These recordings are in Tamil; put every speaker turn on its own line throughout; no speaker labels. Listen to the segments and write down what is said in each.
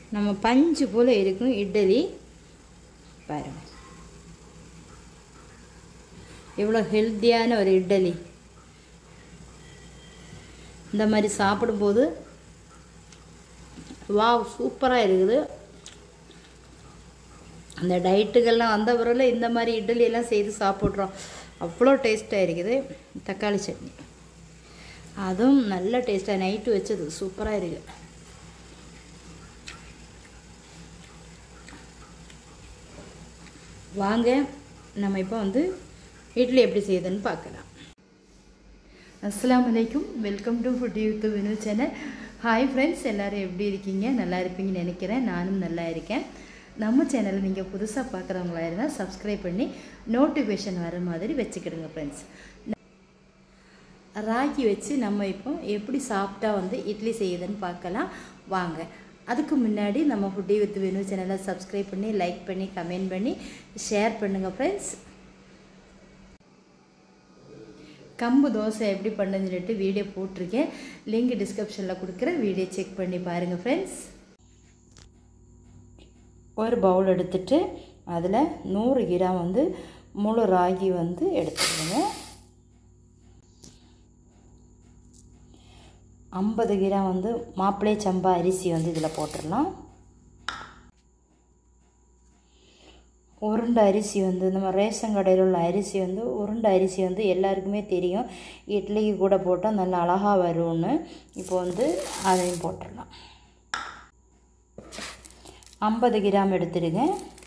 நம்ம பஞ்சு போல் இருக்கும் இட்லி பாருங்கள் எவ்வளோ ஹெல்த்தியான ஒரு இட்லி இந்த மாதிரி சாப்பிடும்போது வாவ் சூப்பராக இருக்குது அந்த டயட்டுகள்லாம் வந்த பிறகு இந்த மாதிரி இட்லி எல்லாம் செய்து சாப்பிட்றோம் அவ்வளோ டேஸ்ட்டாக இருக்குது தக்காளி சட்னி அதுவும் நல்ல டேஸ்ட்டாக நைட்டு வச்சது சூப்பராக இருக்குது வாங்க நம்ம இப்போ வந்து இட்லி எப்படி செய்யுதுன்னு பார்க்கலாம் அஸ்லாம் வலைக்கும் welcome to food youth Vinu channel hi friends எல்லோரும் எப்படி இருக்கீங்க நல்லா இருப்பீங்கன்னு நினைக்கிறேன் நானும் நல்லா இருக்கேன் நம்ம சேனலை நீங்கள் புதுசாக பார்க்குறவங்களா இருந்தால் சப்ஸ்கிரைப் பண்ணி நோட்டிஃபிகேஷன் வர மாதிரி வச்சுக்கிடுங்க ஃப்ரெண்ட்ஸ் ராகி வச்சு நம்ம இப்போ எப்படி சாப்பிட்டா வந்து இட்லி செய்யுதுன்னு பார்க்கலாம் வாங்க அதுக்கு முன்னாடி நம்ம ஃபுட்டி வித் வேணு சேனலை சப்ஸ்கிரைப் பண்ணி லைக் பண்ணி கமெண்ட் பண்ணி ஷேர் பண்ணுங்கள் ஃப்ரெண்ட்ஸ் கம்பு தோசை எப்படி பண்ணுன்னு சொல்லிட்டு வீடியோ போட்டிருக்கேன் லிங்க் டிஸ்கிரிப்ஷனில் கொடுக்குறேன் வீடியோ செக் பண்ணி பாருங்கள் ஃப்ரெண்ட்ஸ் ஒரு பவுல் எடுத்துட்டு அதில் நூறு கிராம் வந்து முழு ராகி வந்து எடுத்துக்கோங்க ஐம்பது கிராம் வந்து மாப்பிள்ளை சம்பா அரிசி வந்து இதில் போட்டுடலாம் உருண்டை அரிசி வந்து நம்ம ரேஷன் கடையில் உள்ள அரிசி வந்து உருண்டை அரிசி வந்து எல்லாருக்குமே தெரியும் இட்லிக்கு கூட போட்டால் நல்லா அழகாக வரும்னு இப்போ வந்து அதையும் போட்டுடலாம் ஐம்பது கிராம் எடுத்துடுங்க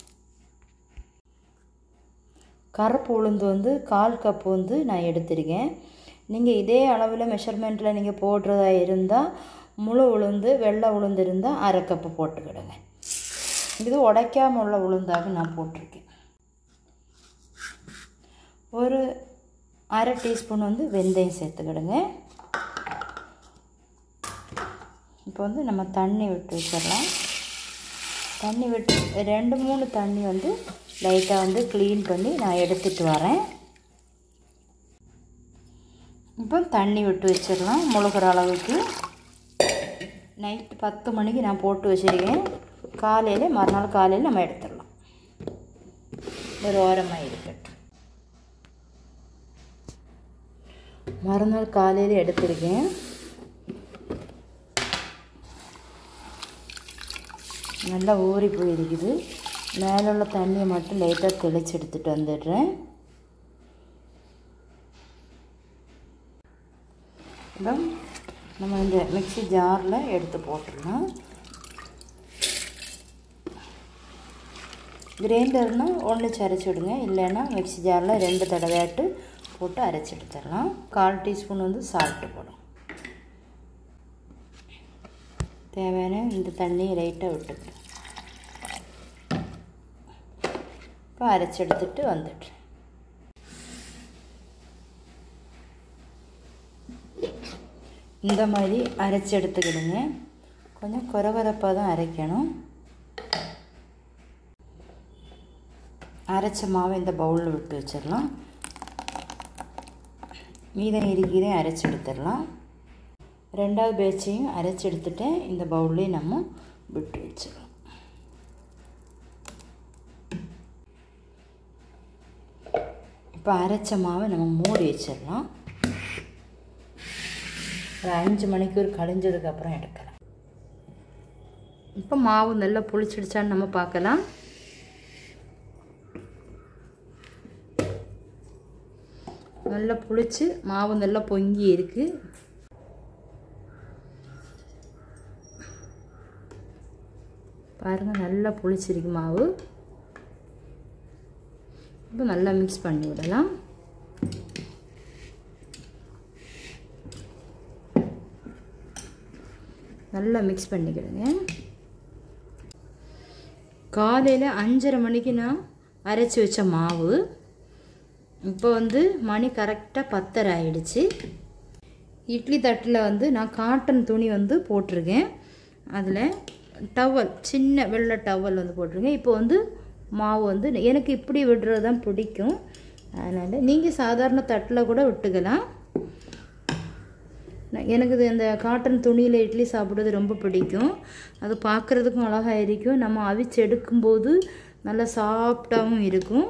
கருப்பு உளுந்து வந்து கால் கப்பு வந்து நான் எடுத்துருக்கேன் நீங்கள் இதே அளவில் மெஷர்மெண்ட்டில் நீங்கள் போடுறதா இருந்தால் முழு உளுந்து வெள்ளை உளுந்து இருந்தால் அரை கப்பு போட்டுக்கிடுங்க இது உடைக்காமல் உள்ள உளுந்தாக நான் போட்டிருக்கேன் ஒரு அரை டீஸ்பூன் வந்து வெந்தயம் சேர்த்துக்கிடுங்க இப்போ வந்து நம்ம தண்ணி விட்டு வச்சிடலாம் தண்ணி விட்டு ரெண்டு மூணு தண்ணி வந்து லைட்டாக வந்து க்ளீன் பண்ணி நான் எடுத்துகிட்டு வரேன் இப்போ தண்ணி விட்டு வச்சிடலாம் முழுகிற அளவுக்கு நைட்டு பத்து மணிக்கு நான் போட்டு வச்சுருக்கேன் காலையில் மறுநாள் காலையில் நம்ம எடுத்துடலாம் ஒரு ஓரமாக இருக்கட்டும் மறுநாள் காலையில் எடுத்திருக்கேன் நல்லா ஊறி போயிருக்குது மேலே உள்ள தண்ணியை மட்டும் லைட்டாக தெளித்து எடுத்துகிட்டு வந்துடுறேன் இப்போ நம்ம இந்த மிக்சி ஜாரில் எடுத்து போட்டுடலாம் கிரைண்டர்னால் ஒன்று அரைச்சி விடுங்க இல்லைன்னா மிக்சி ஜாரில் ரெண்டு தடவையாட்டு போட்டு அரைச்சி எடுத்துடலாம் கால் டீஸ்பூன் வந்து சால்ட்டு போடும் தேவையான இந்த தண்ணியை லைட்டாக விட்டுக்கிறேன் இப்போ அரைச்சி எடுத்துட்டு வந்துடுறேன் இந்த மாதிரி அரைச்சி எடுத்துக்கிடுங்க கொஞ்சம் குறவரப்பாக தான் அரைக்கணும் அரைச்ச மாவை இந்த பவுலில் விட்டு வச்சிடலாம் மீதம் இருக்கிறதே அரைச்சி எடுத்துடலாம் ரெண்டாவது பேட்சையும் அரைச்சி எடுத்துட்டேன் இந்த பவுல்லையும் நம்ம விட்டு வச்சிடலாம் இப்போ அரைச்ச மாவை நம்ம மூடி வச்சிடலாம் ஒரு அஞ்சு மணிக்கூர் கழிஞ்சதுக்கப்புறம் எடுக்கலாம் இப்போ மாவு நல்லா புளிச்சிடுச்சான்னு நம்ம பார்க்கலாம் நல்லா புளிச்சு மாவு நல்லா பொங்கி இருக்குது பாருங்கள் நல்லா புளிச்சிருக்கு மாவு இப்போ நல்லா மிக்ஸ் பண்ணி விடலாம் நல்லா மிக்ஸ் பண்ணிக்கிடுங்க காலையில் அஞ்சரை மணிக்கு நான் அரைச்சி வச்ச மாவு இப்போ வந்து மணி கரெக்டாக பத்தரை ஆயிடுச்சு இட்லி தட்டில் வந்து நான் காட்டன் துணி வந்து போட்டிருக்கேன் அதில் டவல் சின்ன வெள்ளை டவல் வந்து போட்டிருக்கேன் இப்போ வந்து மாவு வந்து எனக்கு இப்படி விடுறது தான் பிடிக்கும் அதனால் நீங்கள் சாதாரண தட்டில் கூட விட்டுக்கலாம் எனக்கு இது இந்த காட்டன் துணியில் இட்லி சாப்பிட்றது ரொம்ப பிடிக்கும் அது பார்க்குறதுக்கும் அழகாக இருக்கும் நம்ம அவிச்சு எடுக்கும்போது நல்லா சாஃப்டாகவும் இருக்கும்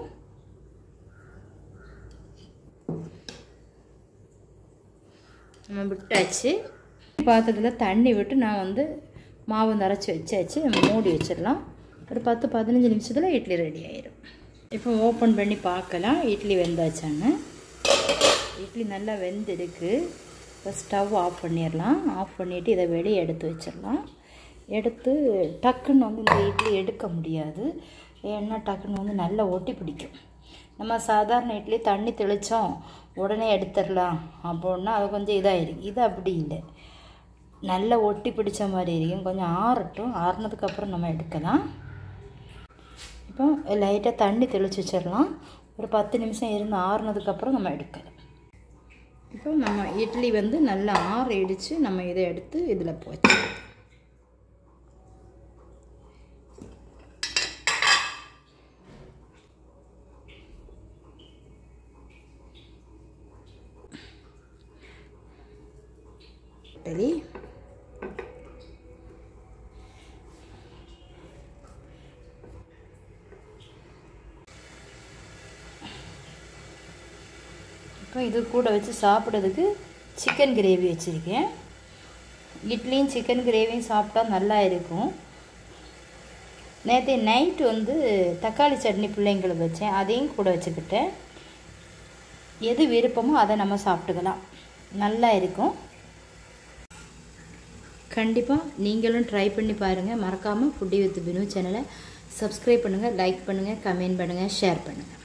நம்ம விட்டாச்சு பாத்திரத்தில் தண்ணி விட்டு நான் வந்து மாவு நரைச்சி வச்சாச்சு நம்ம மூடி வச்சிடலாம் ஒரு பத்து பதினஞ்சு நிமிஷத்தில் இட்லி ரெடி ஆயிடும் இப்போ ஓப்பன் பண்ணி பார்க்கலாம் இட்லி வெந்தாச்சான்னு இட்லி நல்லா வெந்திருக்கு இப்போ ஸ்டவ் ஆஃப் பண்ணிடலாம் ஆஃப் பண்ணிவிட்டு இதை வெளியே எடுத்து வச்சிடலாம் எடுத்து டக்குன்னு வந்து இந்த இட்லி எடுக்க முடியாது ஏன்னா டக்குன்னு வந்து நல்லா ஒட்டி பிடிக்கும் நம்ம சாதாரண இட்லி தண்ணி தெளித்தோம் உடனே எடுத்துடலாம் அப்படின்னா அது கொஞ்சம் இதாகிருக்கு இது அப்படி இல்லை நல்லா ஒட்டி பிடிச்ச மாதிரி இருக்கும் கொஞ்சம் ஆறட்டும் ஆறுனதுக்கப்புறம் நம்ம எடுக்கலாம் இப்போ லைட்டாக தண்ணி தெளித்து வச்சிடலாம் ஒரு பத்து நிமிஷம் இருந்து ஆறுனதுக்கப்புறம் நம்ம எடுக்கலாம் இப்போ நம்ம இட்லி வந்து நல்லா ஆறிடுச்சு நம்ம இதை எடுத்து இதில் போச்சு இட்லி இப்போ இது கூட வச்சு சாப்பிட்றதுக்கு சிக்கன் கிரேவி வச்சுருக்கேன் இட்லியும் சிக்கன் கிரேவியும் சாப்பிட்டா நல்லா இருக்கும் நேற்று நைட்டு வந்து தக்காளி சட்னி பிள்ளைங்களுக்கு வச்சேன் அதையும் கூட வச்சுக்கிட்டேன் எது விருப்பமோ அதை நம்ம சாப்பிட்டுக்கலாம் நல்லா இருக்கும் கண்டிப்பாக நீங்களும் ட்ரை பண்ணி பாருங்கள் மறக்காமல் ஃபுட்டி வித் பினு சேனலை சப்ஸ்கிரைப் பண்ணுங்கள் லைக் பண்ணுங்கள் கமெண்ட் பண்ணுங்கள் ஷேர் பண்ணுங்கள்